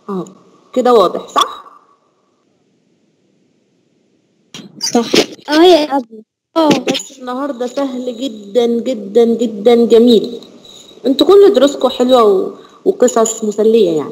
اهو كده واضح صح صح اه يا ابني اه بس النهارده سهل جدا جدا جدا جميل انتوا كل دروسكم حلوه و... وقصص مسليه يعني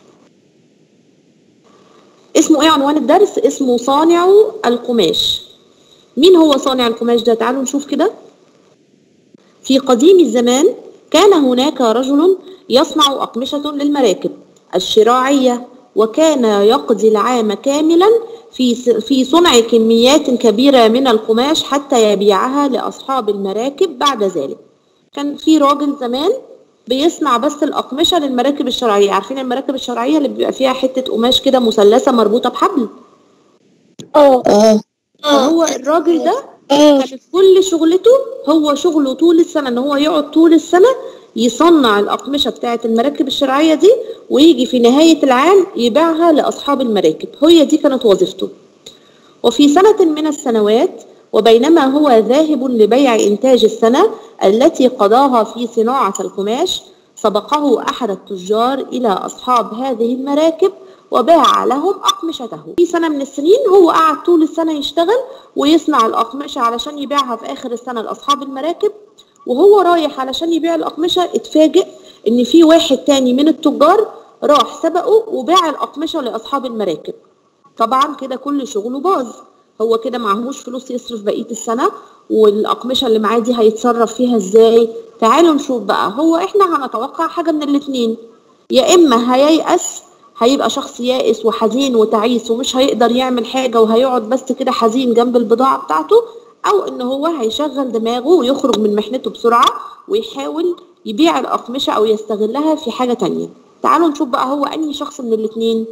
اسمه ايه عنوان الدرس اسمه صانع القماش مين هو صانع القماش ده تعالوا نشوف كده في قديم الزمان كان هناك رجل يصنع أقمشة للمراكب الشراعية وكان يقضي العام كاملا في في صنع كميات كبيرة من القماش حتى يبيعها لأصحاب المراكب بعد ذلك كان في راجل زمان بيصنع بس الأقمشة للمراكب الشرعية عارفين المراكب الشرعية اللي بيبقى فيها حتة قماش كده مثلثة مربوطة بحبل اه اه فهو الراجل ده اه كانت كل شغلته هو شغله طول السنة ان هو يقعد طول السنة يصنع الأقمشة بتاعة المراكب الشرعية دي ويجي في نهاية العام يبيعها لأصحاب المراكب هي دي كانت وظيفته وفي سنة من السنوات وبينما هو ذاهب لبيع إنتاج السنة التي قضاها في صناعة القماش سبقه أحد التجار إلى أصحاب هذه المراكب وباع لهم أقمشته في سنة من السنين هو قعد طول السنة يشتغل ويصنع الأقمشة علشان يبيعها في آخر السنة لأصحاب المراكب وهو رايح علشان يبيع الأقمشة اتفاجئ إن في واحد تاني من التجار راح سبقه وباع الأقمشة لأصحاب المراكب طبعا كده كل شغله باظ هو كده معهوش فلوس يصرف بقية السنة والأقمشة اللي معاه دي هيتصرف فيها ازاي تعالوا نشوف بقى هو احنا هنتوقع حاجة من الاتنين يا إما هييأس هيبقى شخص يائس وحزين وتعيس ومش هيقدر يعمل حاجة وهيقعد بس كده حزين جنب البضاعة بتاعته أو إن هو هيشغل دماغه ويخرج من محنته بسرعة ويحاول يبيع الأقمشة أو يستغلها في حاجة تانية تعالوا نشوف بقى هو أنهي شخص من الاتنين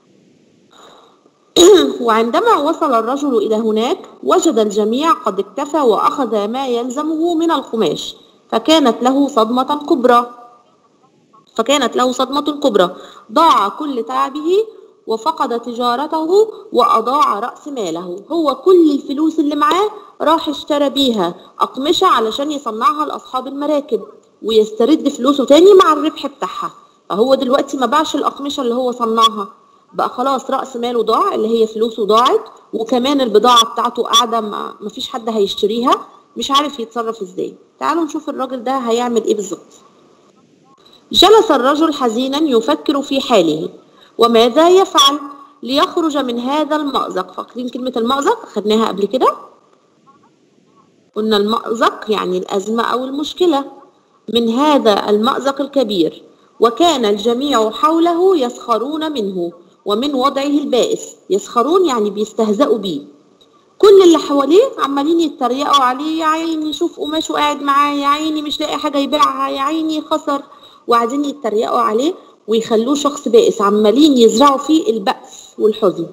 وعندما وصل الرجل إلى هناك وجد الجميع قد اكتفى وأخذ ما يلزمه من القماش فكانت له صدمة كبرى فكانت له صدمة كبرى ضاع كل تعبه وفقد تجارته وأضاع رأس ماله هو كل الفلوس اللي معاه راح اشترى بيها أقمشة علشان يصنعها لأصحاب المراكب ويسترد فلوسه تاني مع الربح بتاعها فهو دلوقتي ما باعش الأقمشة اللي هو صنعها بقى خلاص رأس ماله ضاع اللي هي فلوسه ضاعت وكمان البضاعة بتاعته قاعدة ما ما فيش حد هيشتريها مش عارف يتصرف ازاي تعالوا نشوف الراجل ده هيعمل ايه بالظبط جلس الرجل حزينا يفكر في حاله وماذا يفعل ليخرج من هذا المأزق فاكرين كلمة المأزق خدناها قبل كده قلنا المأزق يعني الأزمة أو المشكلة من هذا المأزق الكبير وكان الجميع حوله يسخرون منه ومن وضعه البائس يسخرون يعني بيستهزئوا بيه كل اللي حواليه عمالين يتريقوا عليه يا عيني شوف قماشه قاعد معاه يا عيني مش لاقي حاجة يبيعها يا عيني خسر وقاعدين يتريقوا عليه ويخلوه شخص بائس عمالين يزرعوا فيه البأس والحزن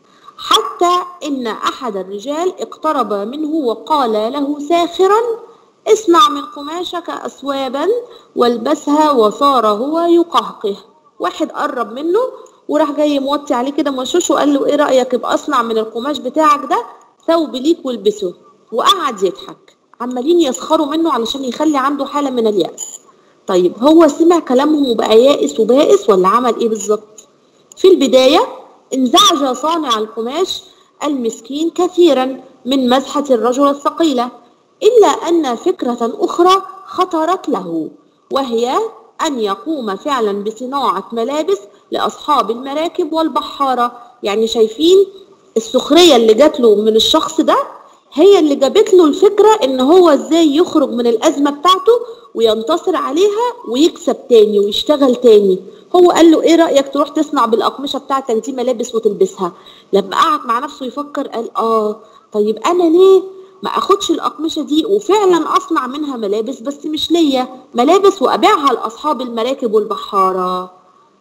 حتى إن أحد الرجال اقترب منه وقال له ساخرا اصنع من قماشك أثوابا والبسها وصار هو يقهقه واحد قرب منه وراح جاي موطي عليه كده موشوش وقال له ايه رأيك ابقى اصنع من القماش بتاعك ده ثوب ليك والبسه وقعد يضحك عمالين يسخروا منه علشان يخلي عنده حالة من اليأس طيب هو سمع كلامهم وبقى يائس وبائس ولا عمل ايه بالظبط في البداية انزعج صانع القماش المسكين كثيرا من مزحة الرجل الثقيلة إلا أن فكرة أخرى خطرت له وهي أن يقوم فعلا بصناعة ملابس لأصحاب المراكب والبحارة يعني شايفين السخرية اللي جات له من الشخص ده هي اللي جابت له الفكرة ان هو ازاي يخرج من الازمة بتاعته وينتصر عليها ويكسب تاني ويشتغل تاني هو قال له ايه رأيك تروح تصنع بالاقمشة بتاعتك دي ملابس وتلبسها لما قعد مع نفسه يفكر قال اه طيب انا ليه ما اخدش الاقمشة دي وفعلا اصنع منها ملابس بس مش ليا ملابس وابيعها لاصحاب المراكب والبحارة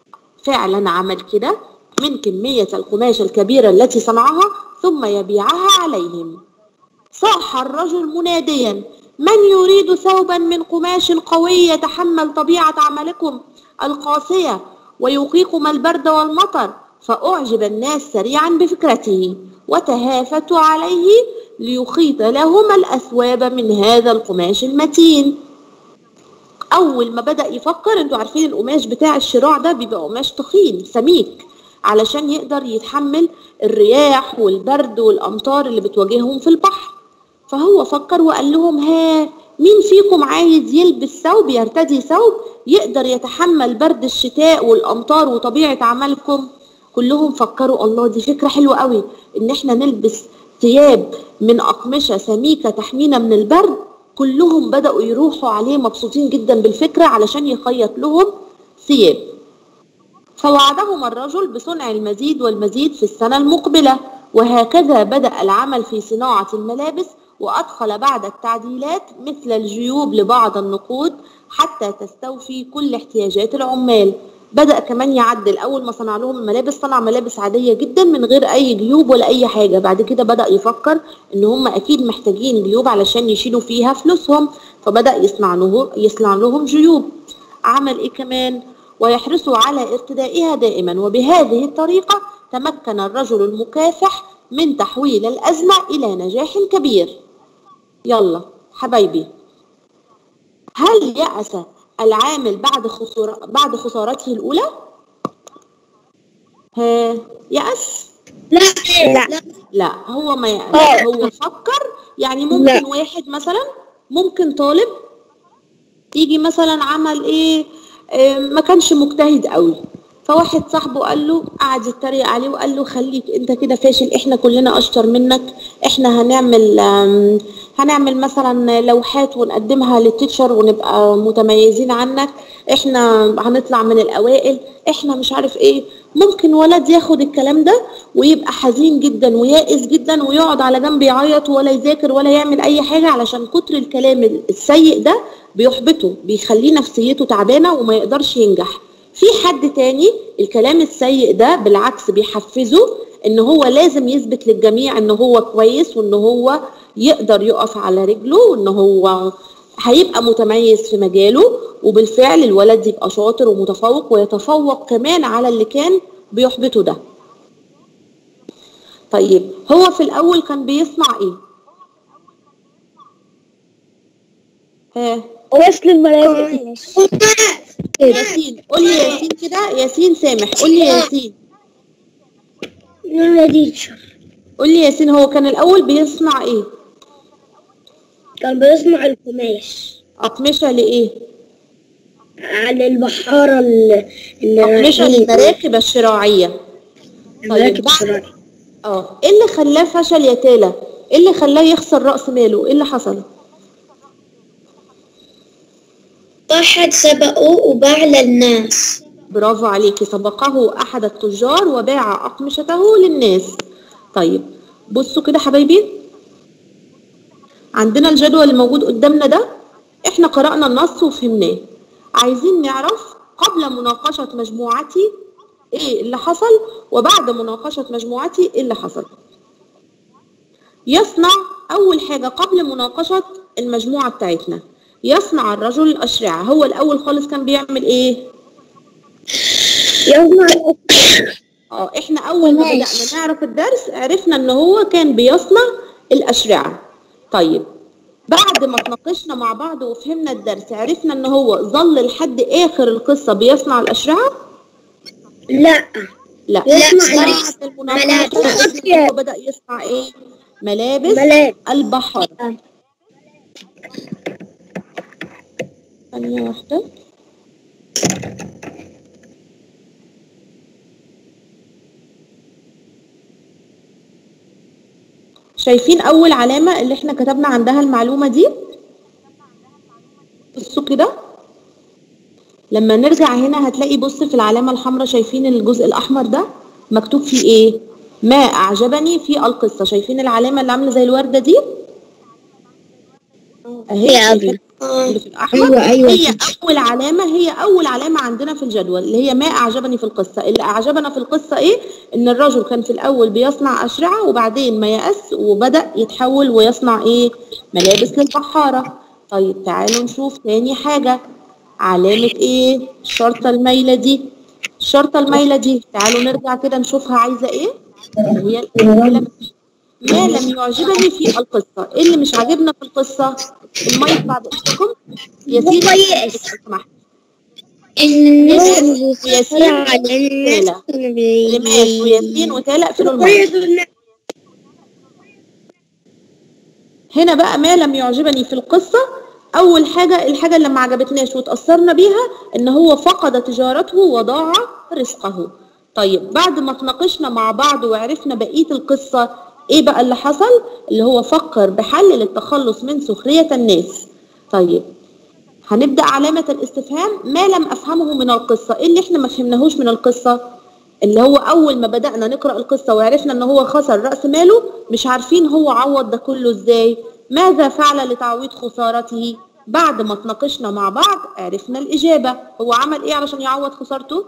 فعلا عمل كده من كمية القماش الكبيرة التي صنعها ثم يبيعها عليهم صاح الرجل مناديا من يريد ثوبا من قماش قوي يتحمل طبيعة عملكم القاسية ويقيكم البرد والمطر فأعجب الناس سريعا بفكرته وتهافتوا عليه ليخيط لهم الأثواب من هذا القماش المتين اول ما بدا يفكر انتوا عارفين القماش بتاع الشراع ده بيبقى قماش تخين سميك علشان يقدر يتحمل الرياح والبرد والامطار اللي بتواجههم في البحر فهو فكر وقال لهم ها مين فيكم عايز يلبس ثوب يرتدي ثوب يقدر يتحمل برد الشتاء والامطار وطبيعه عملكم كلهم فكروا الله دي فكره حلوه قوي ان احنا نلبس ثياب من اقمشه سميكه تحمينا من البرد كلهم بداوا يروحوا عليه مبسوطين جدا بالفكره علشان يخيط لهم ثياب فوعدهم الرجل بصنع المزيد والمزيد في السنة المقبلة وهكذا بدأ العمل في صناعة الملابس وأدخل بعد التعديلات مثل الجيوب لبعض النقود حتى تستوفي كل احتياجات العمال بدأ كمان يعدل أول ما صنع لهم الملابس صنع ملابس عادية جدا من غير أي جيوب ولا أي حاجة بعد كده بدأ يفكر إن هم أكيد محتاجين جيوب علشان يشيلوا فيها فلوسهم فبدأ يصنع له يصنع لهم جيوب عمل إيه كمان ويحرص على ارتدائها دائما وبهذه الطريقة تمكن الرجل المكافح من تحويل الأزمة إلى نجاح كبير يلا حبايبي هل يأس العامل بعد خسارة بعد خسارته الأولى؟ ها يأس؟ لا لا لا هو ما يأس هو فكر يعني ممكن لا. واحد مثلا ممكن طالب يجي مثلا عمل ايه آه، ما كانش مجتهد قوي فواحد صاحبه قال له قعد يتريق عليه وقال له خليك انت كده فاشل احنا كلنا اشطر منك احنا هنعمل آم، هنعمل مثلا لوحات ونقدمها للتيتشر ونبقى متميزين عنك احنا هنطلع من الاوائل احنا مش عارف ايه ممكن ولد ياخد الكلام ده ويبقى حزين جدا ويائس جدا ويقعد على جنب يعيط ولا يذاكر ولا يعمل اي حاجه علشان كتر الكلام السيء ده بيحبطه بيخليه نفسيته تعبانه وما يقدرش ينجح في حد تاني الكلام السيء ده بالعكس بيحفزه ان هو لازم يثبت للجميع ان هو كويس وان هو يقدر يقف على رجله وان هو هيبقى متميز في مجاله وبالفعل الولد يبقى شاطر ومتفوق ويتفوق كمان على اللي كان بيحبطه ده طيب هو في الاول كان بيصنع ايه ها وصل الملابس ياسين قول لي ياسين كده ياسين سامح قول لي ياسين يا تيتشر قول لي ياسين هو كان الاول بيصنع ايه كان بيصنع القماش اقمشه لايه على البحارة ال- اللي اقمشه رايحين- للمراكب الشراعيه المراكب بعد- الشراعية اه ايه اللي خلاه فشل يا تالا ايه اللي خلاه يخسر راس ماله ايه اللي حصل واحد سبقه وباع للناس برافو عليكي سبقه احد التجار وباع اقمشته للناس طيب بصوا كده حبايبي عندنا الجدول الموجود قدامنا ده احنا قرأنا النص وفهمناه عايزين نعرف قبل مناقشة مجموعتي ايه اللي حصل وبعد مناقشة مجموعتي ايه اللي حصل يصنع اول حاجة قبل مناقشة المجموعة بتاعتنا يصنع الرجل الأشرعة هو الأول خالص كان بيعمل ايه يصنع اه احنا اول ما بدأنا ماشي. نعرف الدرس عرفنا ان هو كان بيصنع الاشرعة طيب بعد ما اتناقشنا مع بعض وفهمنا الدرس عرفنا ان هو ظل لحد اخر القصة بيصنع الاشرعة لا لا يصنع بعد المناقشة ملابس. عرفنا إن هو بدأ يصنع ايه ملابس ملاك البحر ثانية واحدة شايفين أول علامة اللي احنا كتبنا عندها المعلومة دي بصوا كده لما نرجع هنا هتلاقي بص في العلامة الحمراء شايفين الجزء الأحمر ده مكتوب فيه ايه ما أعجبني في القصة شايفين العلامة اللي عاملة زي الوردة دي اهي يا شايفين أبي. اللي في الأحمر أيوة، أيوة. هي أول علامة هي أول علامة عندنا في الجدول اللي هي ما أعجبني في القصة اللي أعجبنا في القصة إيه إن الرجل كان في الأول بيصنع أشرعة وبعدين ما يأس وبدأ يتحول ويصنع إيه ملابس للبحارة طيب تعالوا نشوف تاني حاجة علامة إيه الشرطة المايلة دي الشرطة المايلة دي تعالوا نرجع كده نشوفها عايزة إيه اللي هي الكلام ما لم يعجبني في القصة إيه اللي مش عاجبنا في القصة المايك بعد إذنكم ياسين كويس. لو سمحت. الناس وياسين وتالا رماش وياسين وتالا اقفلوا المايك هنا بقى ما لم يعجبني في القصة أول حاجة الحاجة اللي ما عجبتناش وتأثرنا بيها إن هو فقد تجارته وضاع رزقه طيب بعد ما تناقشنا مع بعض وعرفنا بقية القصة إيه بقى اللي حصل اللي هو فكر بحل للتخلص من سخرية الناس طيب هنبدأ علامة الاستفهام ما لم أفهمه من القصة إيه اللي إحنا ما فهمناهوش من القصة اللي هو أول ما بدأنا نقرأ القصة وعرفنا إن هو خسر رأس ماله مش عارفين هو عوض ده كله إزاي ماذا فعل لتعويض خسارته بعد ما تناقشنا مع بعض عرفنا الإجابة هو عمل إيه علشان يعوض خسارته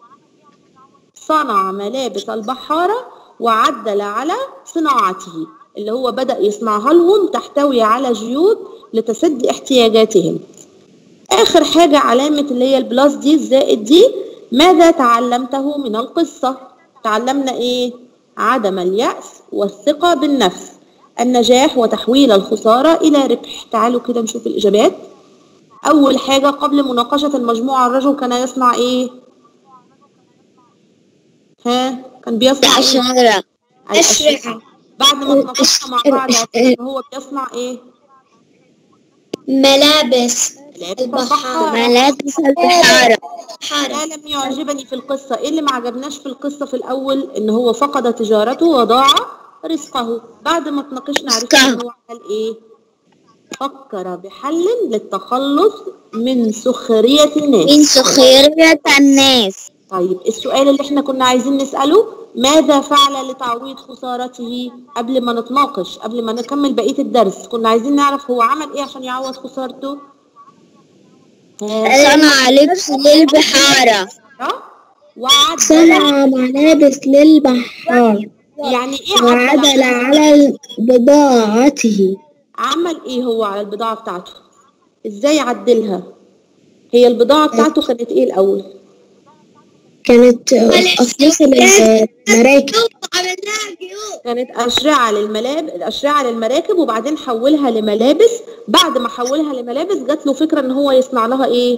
صنع ملابس البحارة وعدل على صناعته اللي هو بدأ يصنعها لهم تحتوي على جيود لتسد احتياجاتهم آخر حاجة علامة اللي هي البلاس دي الزائد دي ماذا تعلمته من القصة تعلمنا إيه عدم اليأس والثقة بالنفس النجاح وتحويل الخسارة إلى ربح تعالوا كده نشوف الإجابات أول حاجة قبل مناقشة المجموعة الرجل كان يصنع إيه ها كان بيصنع إيه؟ أشعر الأشرقة بعد ما تناقشنا مع بعض عرفنا إن هو بيصنع إيه ملابس ملابس البحارة البحارة ملابس البحارة ما لم يعجبني في القصة ايه اللي ما عجبناش في القصة في الأول إن هو فقد تجارته وضاع رزقه بعد ما تناقشنا عرفنا إن هو عمل إيه فكر بحل للتخلص من سخرية الناس من سخرية الناس طيب السؤال اللي احنا كنا عايزين نسأله ماذا فعل لتعويض خسارته قبل ما نتناقش قبل ما نكمل بقية الدرس كنا عايزين نعرف هو عمل ايه عشان يعوض خسارته ها، صنع لبس للبحارة وعدل صنع ملابس للبحارة يعني ايه وعدل عدل على بضاعته عمل ايه هو على البضاعة بتاعته ازاي عدلها هي البضاعة بتاعته كانت ايه الاول كانت أصلية المراكب كانت أشرعة للملابس الأشرعة للمراكب وبعدين حولها لملابس بعد ما حولها لملابس جات له فكرة إن هو يصنع لها إيه؟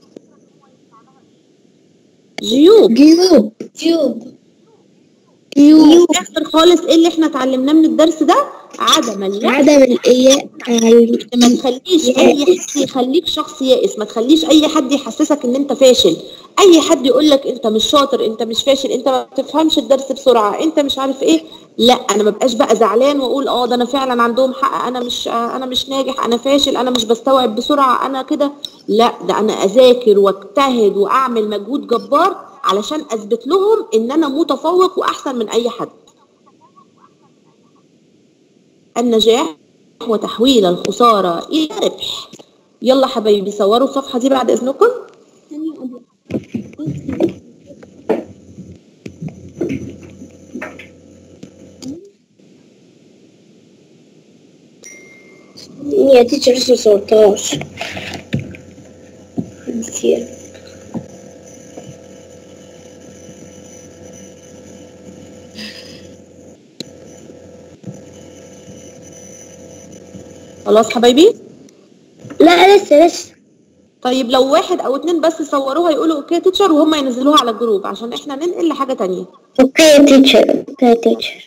جيوب جيوب جيوب جيوب في الآخر خالص إيه اللي إحنا اتعلمناه من الدرس ده؟ عدم اليأس عدم الإياء ما تخليش اي حد يخليك شخص يائس ما تخليش اي حد يحسسك ان انت فاشل اي حد يقول لك انت مش شاطر انت مش فاشل انت ما بتفهمش الدرس بسرعه انت مش عارف ايه لا انا ما بقاش بقى زعلان واقول اه ده انا فعلا عندهم حق انا مش آه انا مش ناجح انا فاشل انا مش بستوعب بسرعه انا كده لا ده انا اذاكر واجتهد واعمل مجهود جبار علشان اثبت لهم ان انا متفوق واحسن من اي حد النجاح وتحويل الخسارة إلى ربح يلا حبايبي صوروا الصفحة دي بعد إذنكم يا تيتشر لسه صورتهاش نسيت خلاص حبايبي لا لسه لسه طيب لو واحد أو اتنين بس صوروها يقولوا أوكي يا تيتشر وهم ينزلوها على الجروب عشان إحنا ننقل لحاجة تانية اوكي يا تيتشر اوكي يا تيتشر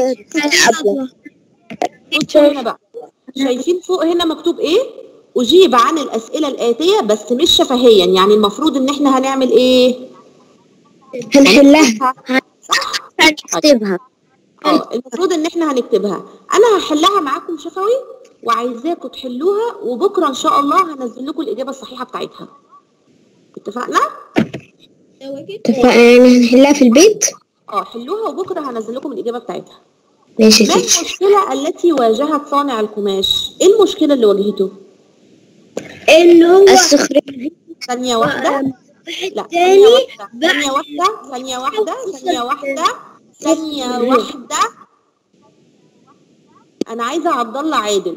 بصوا هنا بقى شايفين فوق هنا مكتوب إيه؟ أجيب عن الأسئلة الآتية بس مش شفهيا يعني المفروض إن إحنا هنعمل إيه؟ هنحلها صح؟ هنكتبها اه المفروض ان احنا هنكتبها انا هحلها معاكم شفوي وعايزاكم تحلوها وبكره ان شاء الله هنزل لكم الاجابه الصحيحه بتاعتها اتفقنا اتفقنا يعني هنحلها في البيت اه حلوها وبكره هنزل لكم الاجابه بتاعتها ماشي يا ما تيتشر المشكله التي واجهت صانع القماش ايه المشكله اللي واجهته اللي هو السخرية ثانيه واحده لا ثانيه واحده ثانيه واحده ثانيه واحده ثانيه واحده ثانيه واحده انا عايزه عبد الله عادل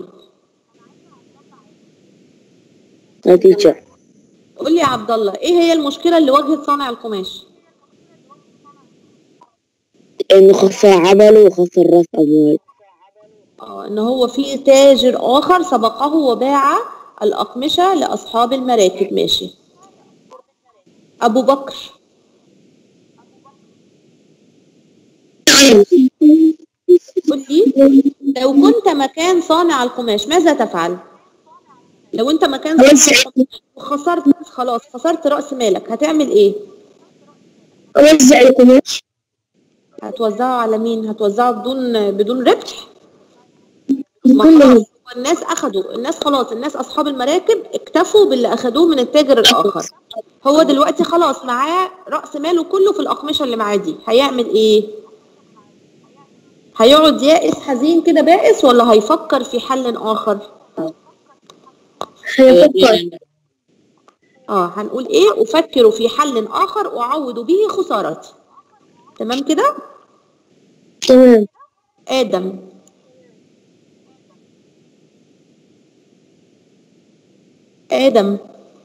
يا تيتشر قول لي يا عبد الله ايه هي المشكله اللي واجهت صانع القماش انه خسر عمله وخسر راس اموال اه ان هو في تاجر اخر سبقه وباع الاقمشه لاصحاب المراكب ماشي ابو بكر قل لي لو كنت مكان صانع القماش ماذا تفعل لو انت مكان صانع القماش وخسرت خلاص خسرت راس مالك هتعمل ايه أوزع القماش هتوزعه على مين هتوزعه بدون بدون ربح ما كله خلاص هو الناس اخدوا الناس خلاص الناس اصحاب المراكب اكتفوا باللي اخدوه من التاجر الاخر هو دلوقتي خلاص معاه راس ماله كله في الاقمشه اللي معاه دي هيعمل ايه هيقعد يائس حزين كده بائس ولا هيفكر في حل اخر هيفكر اه هنقول ايه افكر في حل اخر اعوض به خسارتي تمام كده تمام ادم ادم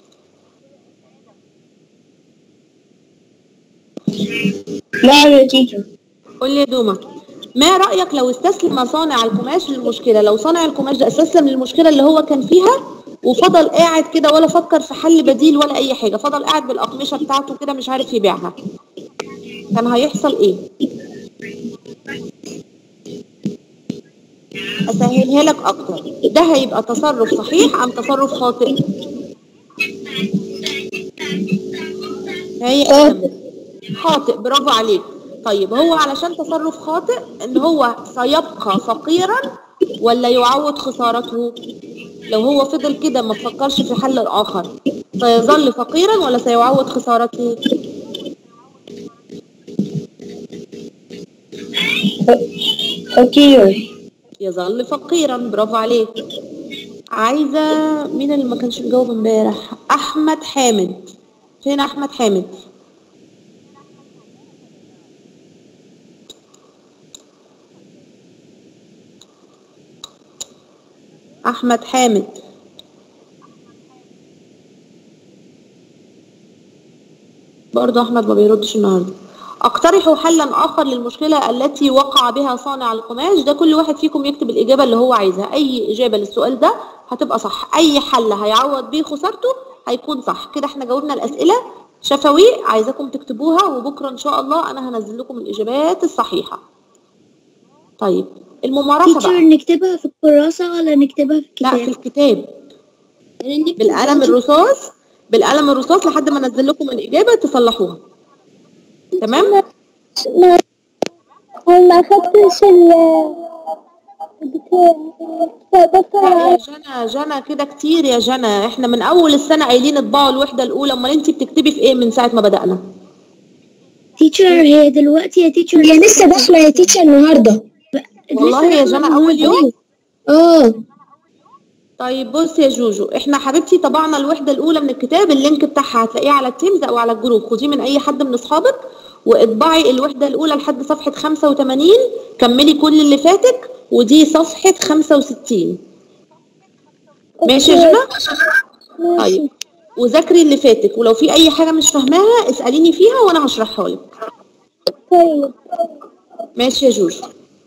لا يا تيتشر قول لي يا دوما ما رأيك لو استسلم صانع القماش للمشكلة لو صانع القماش ده استسلم للمشكلة اللي هو كان فيها وفضل قاعد كده ولا فكر في حل بديل ولا أي حاجة فضل قاعد بالأقمشة بتاعته كده مش عارف يبيعها كان هيحصل إيه؟ أسهلها لك أكتر ده هيبقى تصرف صحيح أم تصرف خاطئ؟ هي خاطئ. خاطئ برافو عليك طيب هو علشان تصرف خاطئ ان هو سيبقى فقيرا ولا يعوض خسارته لو هو فضل كده ما فكرش في حل الاخر سيظل فقيرا ولا سيعوض خسارته فكير يظل فقيرا برافو عليك عايزه مين اللي ما كانش مجاوب امبارح احمد حامد فين احمد حامد احمد حامد برضه احمد ما بيردش النهارده اقترح حلا اخر للمشكله التي وقع بها صانع القماش ده كل واحد فيكم يكتب الاجابه اللي هو عايزها اي اجابه للسؤال ده هتبقى صح اي حل هيعوض بيه خسارته هيكون صح كده احنا جاوبنا الاسئله شفوي عايزاكم تكتبوها وبكره ان شاء الله انا هنزل لكم الاجابات الصحيحه طيب الممارسه تيتشر بقى نكتبها في الكراسة ولا نكتبها في لا في الكتاب؟ الكتاب بالقلم الرصاص بالقلم الرصاص لحد ما انزل لكم الاجابه تصلحوها تمام ما ما خدتش ال لا يا جنى جنى كده كتير يا جنى احنا من اول السنه قايلين اطبعوا الوحده الاولى امال انت بتكتبي في ايه من ساعه ما بدانا تيتشر هي دلوقتي يا تيتشر هي لسه داخلة يا تيتشر النهاردة والله يا جنى اول يوم اه طيب بص يا جوجو احنا حبيبتي طبعنا الوحده الاولى من الكتاب اللينك بتاعها هتلاقيه على التيمز او على الجروب خديه من اي حد من اصحابك واطبعي الوحده الاولى لحد صفحه 85 كملي كل اللي فاتك ودي صفحه 65 ماشي يا جنى طيب وذاكري اللي فاتك ولو في اي حاجه مش فاهماها اساليني فيها وانا هشرحها لك طيب ماشي يا جوجو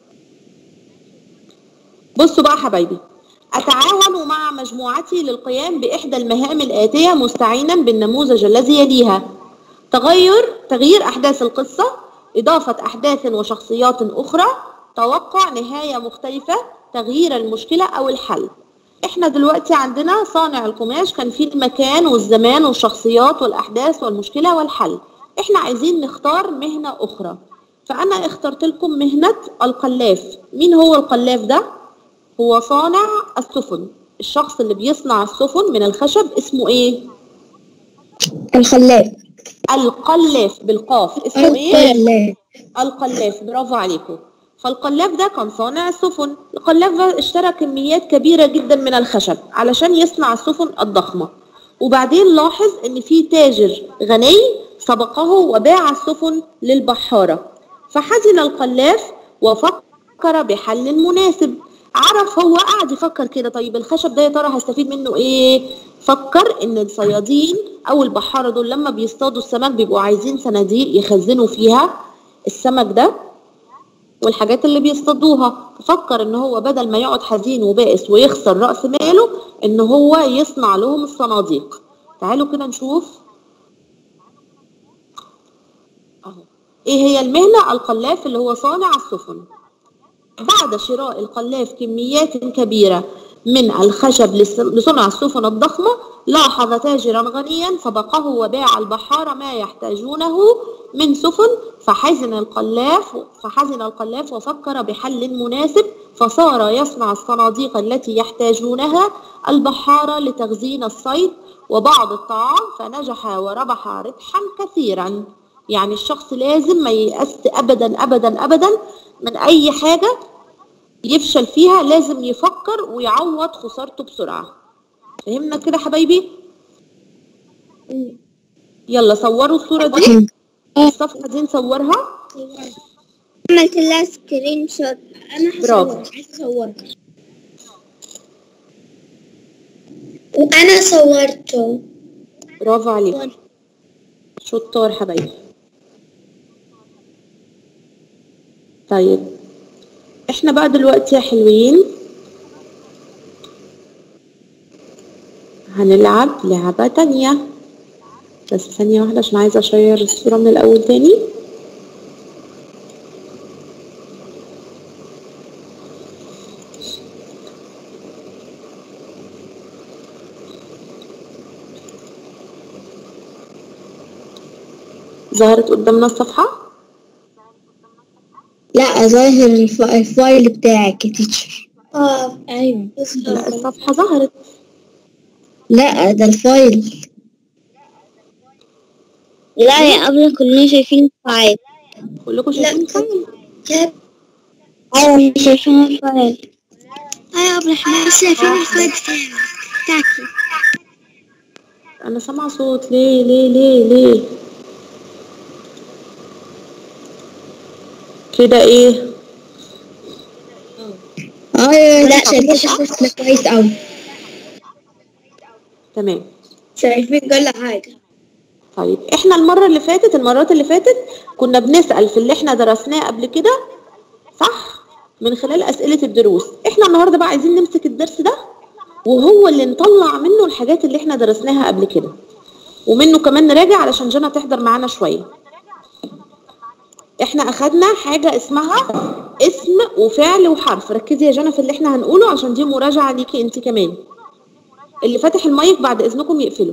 بصوا بقى حبايبي أتعاون مع مجموعتي للقيام بإحدى المهام الآتية مستعينا بالنموذج الذي يليها تغير تغيير أحداث القصة إضافة أحداث وشخصيات أخرى توقع نهاية مختلفة تغيير المشكلة أو الحل احنا دلوقتي عندنا صانع القماش كان فيه المكان والزمان والشخصيات والأحداث والمشكلة والحل احنا عايزين نختار مهنة أخرى فأنا اخترت لكم مهنة القلاف مين هو القلاف ده؟ هو صانع السفن الشخص اللي بيصنع السفن من الخشب اسمه ايه الخلاف القلاف بالقاف اسمه ايه الخلاف القلاف برافو عليكم فالقلاف ده كان صانع السفن القلاف ده اشترى كميات كبيرة جدا من الخشب علشان يصنع السفن الضخمة وبعدين لاحظ ان في تاجر غني سبقه وباع السفن للبحارة فحزن القلاف وفكر بحل مناسب عرف هو قاعد يفكر كده طيب الخشب ده يا ترى هستفيد منه ايه فكر ان الصيادين او البحارة دول لما بيصطادوا السمك بيبقوا عايزين صناديق يخزنوا فيها السمك ده والحاجات اللي بيصطادوها ففكر ان هو بدل ما يقعد حزين وبائس ويخسر راس ماله ان هو يصنع لهم الصناديق تعالوا كده نشوف اهو ايه هي المهنه القلاف اللي هو صانع السفن بعد شراء القلاف كميات كبيرة من الخشب لص- لصنع السفن الضخمة لاحظ تاجرا غنيا سبقه وباع البحارة ما يحتاجونه من سفن فحزن القلاف فحزن القلاف وفكر بحل مناسب فصار يصنع الصناديق التي يحتاجونها البحارة لتخزين الصيد وبعض الطعام فنجح وربح ربحا كثيرا يعني الشخص لازم ما ييأس ابدا ابدا ابدا من اي حاجه يفشل فيها لازم يفكر ويعوض خسارته بسرعه فهمنا كده حبايبي يلا صوروا الصوره دي الصفحه دي نصورها عملت لها سكرين شوت انا برافو. هصورها عايزة اصورها وانا صورته برافو عليكم شطار حبايبي طيب احنا بقى دلوقتي يا حلوين هنلعب لعبة تانية بس ثانية واحدة عشان عايزة اشير الصورة من الأول تاني ظهرت قدامنا الصفحة لا ظاهر الف... الفايل بتاعك يا تيتشر اه ايوه لا الصفحة ظهرت لا ده الفايل لا يا قبل كلنا شايفين الفايل كلكم شايفين الفايل ايوه شايفين الفايل ايوه قبل احنا بس شايفين الفايل بتاعك انا سامعة صوت ليه ليه ليه ليه كده ايه ايوه لا شايفين شخصنا كويس قوي تمام شايفين كل حاجة طيب احنا المرة اللي فاتت المرات اللي فاتت كنا بنسأل في اللي احنا درسناه قبل كده صح من خلال أسئلة الدروس احنا النهاردة بقى عايزين نمسك الدرس ده وهو اللي نطلع منه الحاجات اللي احنا درسناها قبل كده ومنه كمان نراجع علشان جنى تحضر معانا شوية احنا اخدنا حاجة اسمها اسم وفعل وحرف ركزي يا جنى في اللي احنا هنقوله عشان دي مراجعة ليكي انت كمان اللي فاتح المايك بعد اذنكم يقفله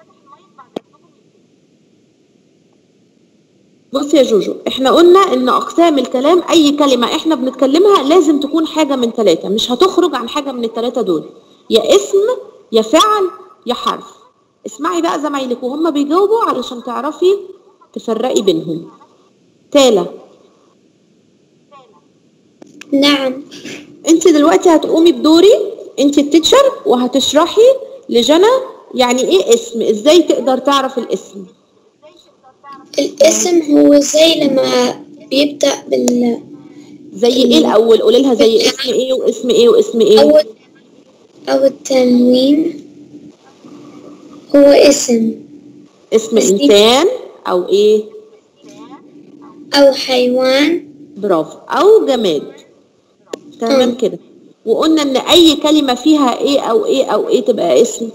بص يا جوجو احنا قلنا ان اقسام الكلام اي كلمة احنا بنتكلمها لازم تكون حاجة من ثلاثة مش هتخرج عن حاجة من الثلاثة دول يا اسم يا فعل يا حرف اسمعي بقى زمايلك وهم بيجاوبوا علشان تعرفي تفرقي بينهم تالا نعم انت دلوقتي هتقومي بدوري انت التيتشر وهتشرحي لجنى يعني ايه اسم ازاي تقدر تعرف الاسم الاسم هو زي لما بيبدأ بال زي ايه الاول قولي لها زي اسم ايه واسم ايه واسم ايه أو أو التنوين هو اسم اسم اسم. انسان او ايه أو حيوان برافو او جماد تمام مم. كده وقلنا ان اي كلمة فيها ايه او ايه او ايه تبقى اسم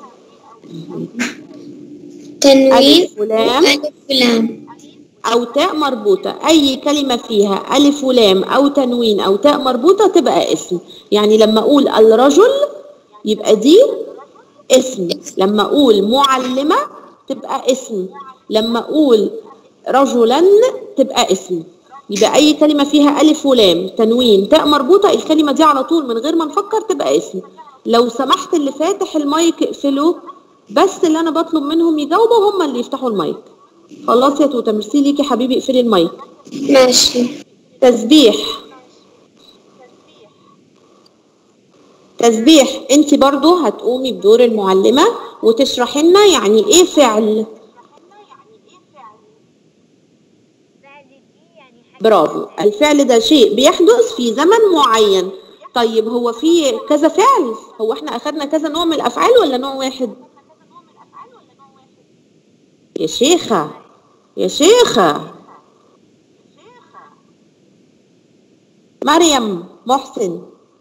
تنوين الف ولام ألف ولام او تاء مربوطة اي كلمة فيها الف ولام او تنوين او تاء مربوطة تبقى اسم يعني لما اقول الرجل يبقى دي اسم لما اقول معلمة تبقى اسم لما اقول رجلا تبقى اسم يبقى اي كلمة فيها الف ولام تنوين تاء مربوطة الكلمة دي على طول من غير ما نفكر تبقى اسم لو سمحت اللي فاتح المايك اقفله بس اللي انا بطلب منهم يجاوبوا هم اللي يفتحوا المايك خلاص يا توته ميرسي ليكي حبيبي اقفلي المايك ماشي تسبيح تسبيح انت برضو هتقومي بدور المعلمة وتشرحي لنا يعني ايه فعل برافو الفعل ده شيء بيحدث في زمن معين طيب هو في كذا فعل هو احنا اخدنا كذا نوع من الافعال ولا نوع واحد يا شيخة يا شيخة مريم محسن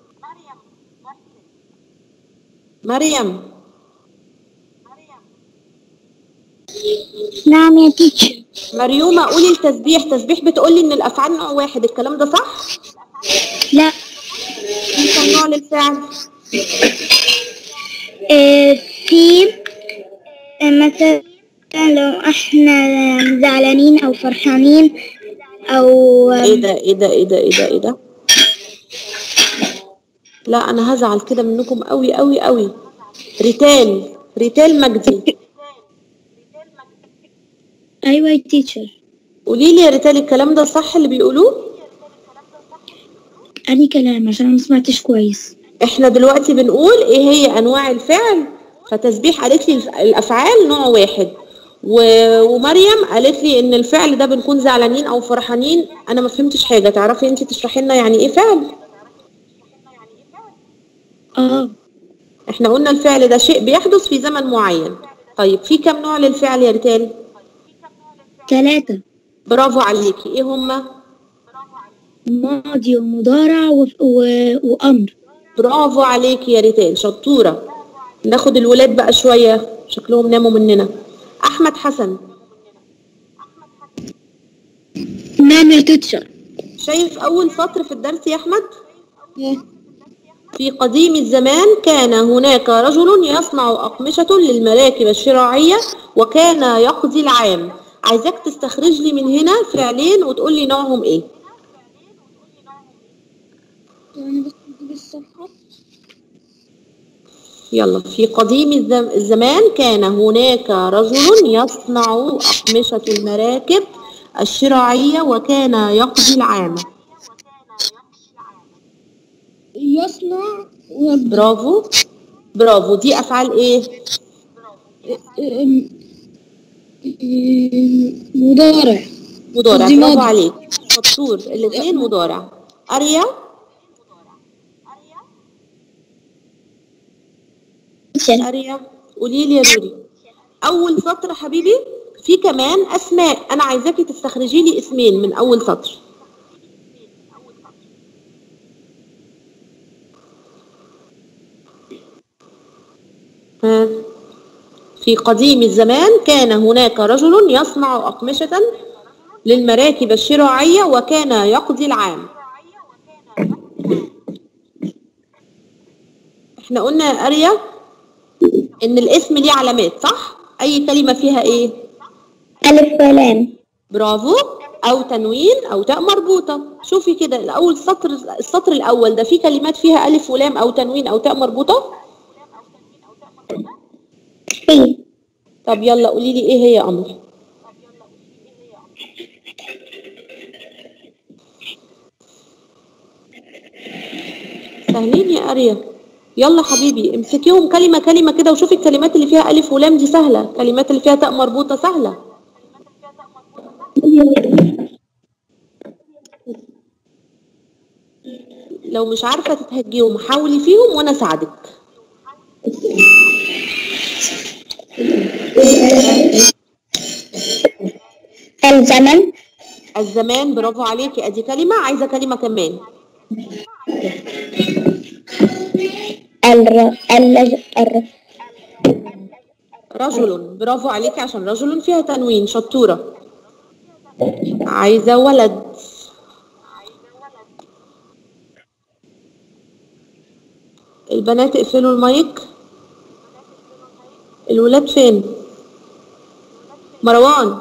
مريم نعم يا تيتشر مريومة قولي التسبيح تسبيح بتقولي ان الافعال نوع واحد الكلام ده صح؟ لا في كم نوع للفعل؟ آه، في آه، مثلا لو احنا زعلانين او فرحانين او ايه ده ايه ده ايه ده ايه ده ايه ده؟ لا انا هزعل كده منكم قوي قوي قوي ريتال ريتال مجدي ايوه يا تيتشر قولي لي يا ريتال الكلام ده صح اللي بيقولوه؟ اني كلام عشان أنا ما سمعتش كويس احنا دلوقتي بنقول ايه هي انواع الفعل فتسبيح قالت لي الف- الافعال نوع واحد و... ومريم قالت لي ان الفعل ده بنكون زعلانين او فرحانين انا ما فهمتش حاجه تعرفي انت تشرحي لنا يعني ايه فعل اه احنا قلنا الفعل ده شيء بيحدث في زمن معين طيب في كم نوع للفعل يا ريتال ثلاثة برافو عليكي ايه هما ماضي ومضارع و... و... وامر برافو عليكي يا ريتال شطوره ناخد الولاد بقى شويه شكلهم ناموا مننا احمد حسن نعم يا تيتشر شايف أول سطر في الدرس يا أحمد؟ في قديم الزمان كان هناك رجل يصنع أقمشة للمراكب الشراعية وكان يقضي العام عايزاك تستخرج لي من هنا فعلين وتقول لي نوعهم إيه يلا في قديم الزم- الزمان كان هناك رجل يصنع أقمشة المراكب الشراعية وكان يقضي العام يصنع برافو برافو دي افعال ايه مضارع مضارع دي برافو ماضي. عليك شطور الاثنين مضارع اريا اريا قولي لي يا روري اول سطر حبيبي في كمان اسماء انا عايزاكي تستخرجي لي اسمين من اول سطر ها. في قديم الزمان كان هناك رجل يصنع أقمشة للمراكب الشراعية وكان يقضي العام احنا قلنا يا أريا ان الاسم ليه علامات صح اي كلمة فيها ايه ألف ولام برافو او تنوين او تاء مربوطة شوفي كده الاول سطر السطر الاول ده فيه كلمات فيها الف ولام او تنوين او تاء مربوطة في طب يلا قولي لي ايه هي يا قمر سهلين يا اريا يلا حبيبي امسكيهم كلمه كلمه كده وشوفي الكلمات اللي فيها الف ولام دي سهله الكلمات اللي فيها تاء مربوطه سهله لو مش عارفه تتهجيهم حاولي فيهم وانا اساعدك الزمن الزمان برافو عليكي ادي كلمه عايزه كلمه كمان الر... اللج... الر... رجل برافو عليكي عشان رجل فيها تنوين شطورة عايزة ولد البنات اقفلوا المايك الولاد فين مروان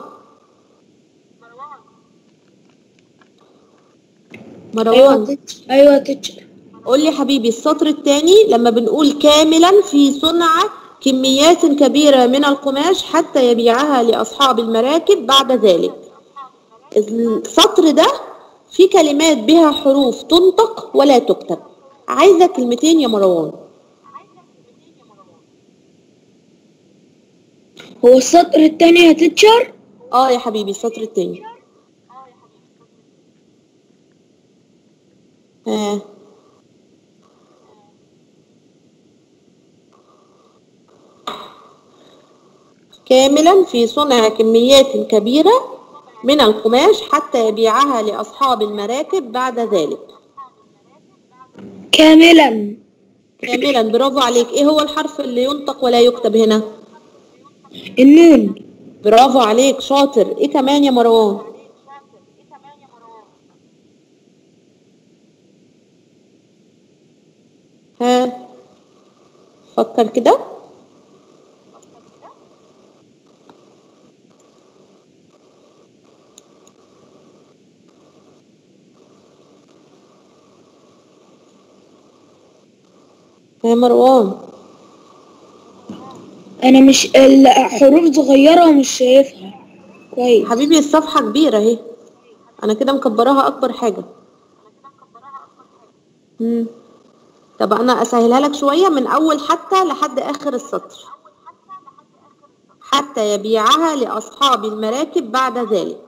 مروان ايوه تيتشر قول لي حبيبي السطر الثاني لما بنقول كاملا في صنع كميات كبيرة من القماش حتى يبيعها لأصحاب المراكب بعد ذلك السطر ده في كلمات بها حروف تنطق ولا تكتب عايزة كلمتين يا مروان هو السطر الثاني يا تيتشر اه يا حبيبي السطر التاني ها كاملا في صنع كميات كبيرة من القماش حتى يبيعها لأصحاب المراكب بعد ذلك كاملا كاملا برافو عليك ايه هو الحرف اللي ينطق ولا يكتب هنا النون برافو عليك شاطر ايه كمان يا مروان ها فكر كده يا مروان انا مش الحروف صغيرة ومش شايفها كويس حبيبي الصفحة كبيرة اهي انا كده مكبراها اكبر حاجة مم. طب انا اسهلها لك شوية من اول حتى لحد اخر السطر حتى يبيعها لاصحاب المراكب بعد ذلك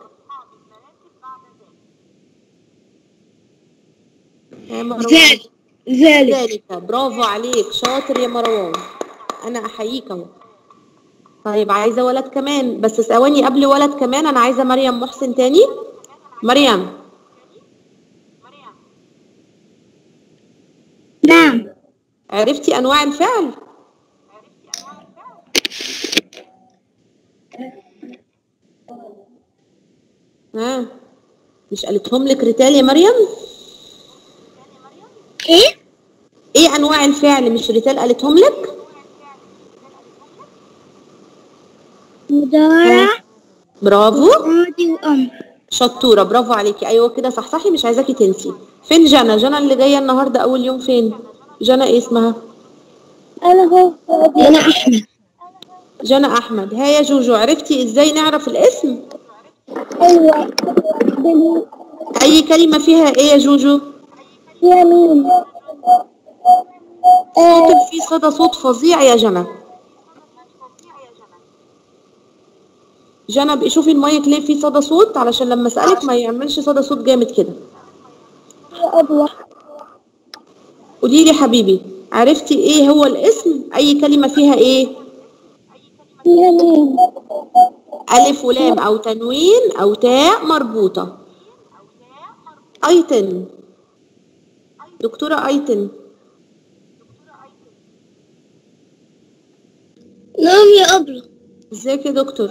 يا مروان ذلك ذلك ذلك برافو عليك شاطر يا مروان انا احييك اهو طيب عايزه ولد كمان بس ثواني قبل ولد كمان انا عايزه مريم محسن تاني مريم نعم عرفتي انواع الفعل ها مش قالتهم لك ريتال يا مريم ايه ايه انواع الفعل مش ريتال قالتهم لك مضارع برافو ماضي وامر شطورة برافو عليكي أيوة كده صحصحي مش عايزاكي تنسي فين جنى جنى اللي جاية النهاردة أول يوم فين جنى إيه اسمها انا هو انا احمد جنى أحمد ها يا جوجو عرفتي إزاي نعرف الاسم ايوه أي كلمة فيها إيه يا جوجو يمين صوتك فيه صدى صوت فظيع يا جنى جنى بقي شوفي المايك ليه فيه صدى صوت علشان لما أسألك ما يعملش صدى صوت جامد كده قولي لي حبيبي عرفتي ايه هو الاسم اي كلمة فيها ايه يمين ألف ولام أو تنوين أو تاء مربوطة أيتن دكتورة أيتن نعم يا أبلة ازيك يا دكتور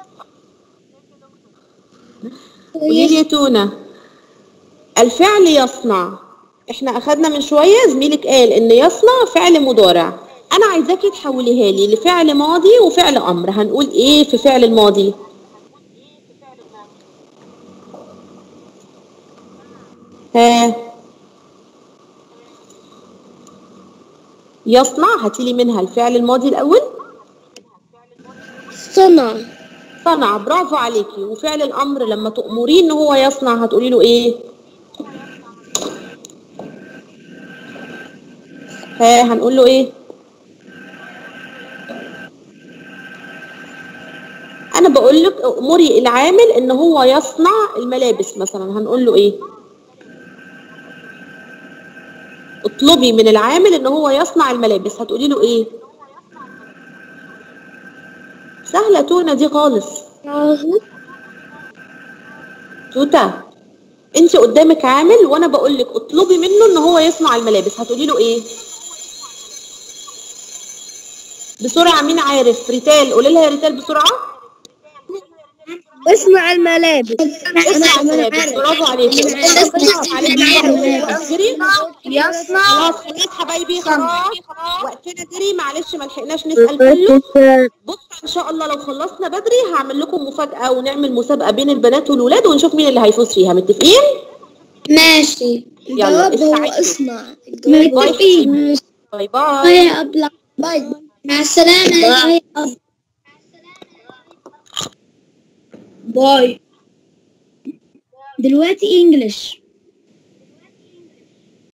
قولي لي يا تونة الفعل يصنع احنا أخدنا من شوية زميلك قال إن يصنع فعل مضارع أنا عايزاكي تحوليها لي لفعل ماضي وفعل أمر هنقول إيه في فعل الماضي ها يصنع هاتيلي منها الفعل الماضي الأول صنع صنع برافو عليكي وفعل الأمر لما تأمريه إن هو يصنع هتقولي له إيه ها هنقول له إيه أنا بقول لك أمري العامل إن هو يصنع الملابس مثلا هنقول له إيه اطلبي من العامل ان هو يصنع الملابس هتقولي له ايه سهله تونه دي خالص توته انت قدامك عامل وانا بقول لك اطلبي منه ان هو يصنع الملابس هتقولي له ايه بسرعه مين عارف ريتال قولي لها يا ريتال بسرعه اصنع الملابس اصنع الملابس برافو عليكي عليكي يصنع خلاص خلاص حبايبي خلاص وقتنا جري معلش ما لحقناش نسال كله بص ان شاء الله لو خلصنا بدري هعمل لكم مفاجاه ونعمل مسابقه بين البنات والولاد ونشوف مين اللي هيفوز فيها متفقين ماشي يلا، الجواب هو استعدي. اصنع باي الجواب حبيبي. باي باي باي يا أبلة باي مع السلامة باي باي دلوقتي انجلش